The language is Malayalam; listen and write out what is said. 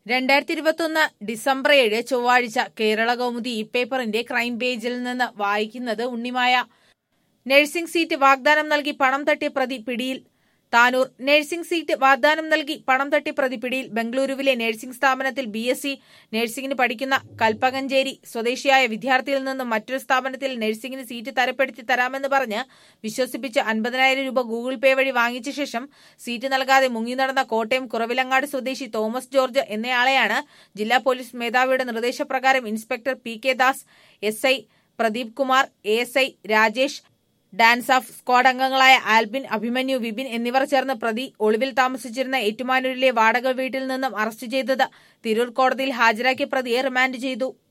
രണ്ടായിരത്തി ഇരുപത്തൊന്ന് ഡിസംബർ ഏഴ് ചൊവ്വാഴ്ച കേരള കൗമുദി ഇ പേപ്പറിന്റെ ക്രൈം പേജിൽ നിന്ന് വായിക്കുന്നത് ഉണ്ണിമായ നഴ്സിംഗ് സീറ്റ് വാഗ്ദാനം നൽകി പണം തട്ടിയ പ്രതി പിടിയിൽ താനൂർ നഴ്സിംഗ് സീറ്റ് വാഗ്ദാനം നൽകി പണം തട്ടി പ്രതി പിടിയിൽ ബംഗളൂരുവിലെ നഴ്സിംഗ് സ്ഥാപനത്തിൽ ബി എസ് സി നഴ്സിംഗിന് പഠിക്കുന്ന കൽപ്പകഞ്ചേരി സ്വദേശിയായ വിദ്യാർത്ഥിയിൽ നിന്നും മറ്റൊരു സ്ഥാപനത്തിൽ നഴ്സിംഗിന് സീറ്റ് തരപ്പെടുത്തി തരാമെന്ന് പറഞ്ഞ് വിശ്വസിപ്പിച്ച് അൻപതിനായിരം രൂപ ഗൂഗിൾ പേ വഴി വാങ്ങിച്ച ശേഷം സീറ്റ് നൽകാതെ മുങ്ങി നടന്ന കോട്ടയം കുറവിലങ്ങാട് സ്വദേശി തോമസ് ജോർജ് എന്നയാളെയാണ് ജില്ലാ പോലീസ് മേധാവിയുടെ നിർദ്ദേശപ്രകാരം inspector P K Das S I Pradeep Kumar A S I Rajesh DANSAF squad അംഗങ്ങളായ ആൽബിൻ അഭിമന്യു വിപിൻ എന്നിവർ ചേർന്ന് പ്രതി ഒളിവിൽ താമസിച്ചിരുന്ന ഏറ്റുമാനൂരിലെ വാടക വീട്ടിൽ നിന്നും അറസ്റ്റ് ചെയ്തത് തിരൂർ കോടതിയിൽ ഹാജരാക്കിയ പ്രതിയെ റിമാൻഡ് ചെയ്തു